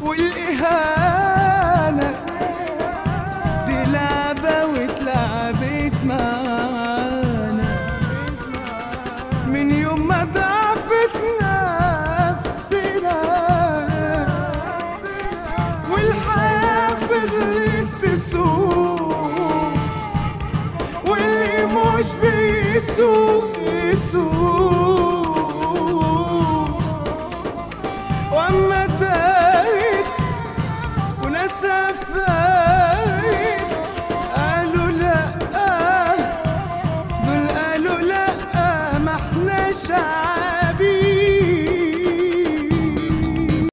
والإهانة دي لعبة واتلعبت معانا من يوم ما ضعفت نفسنا والحياة فضلت تسوق واللي مش بيسوق يسوق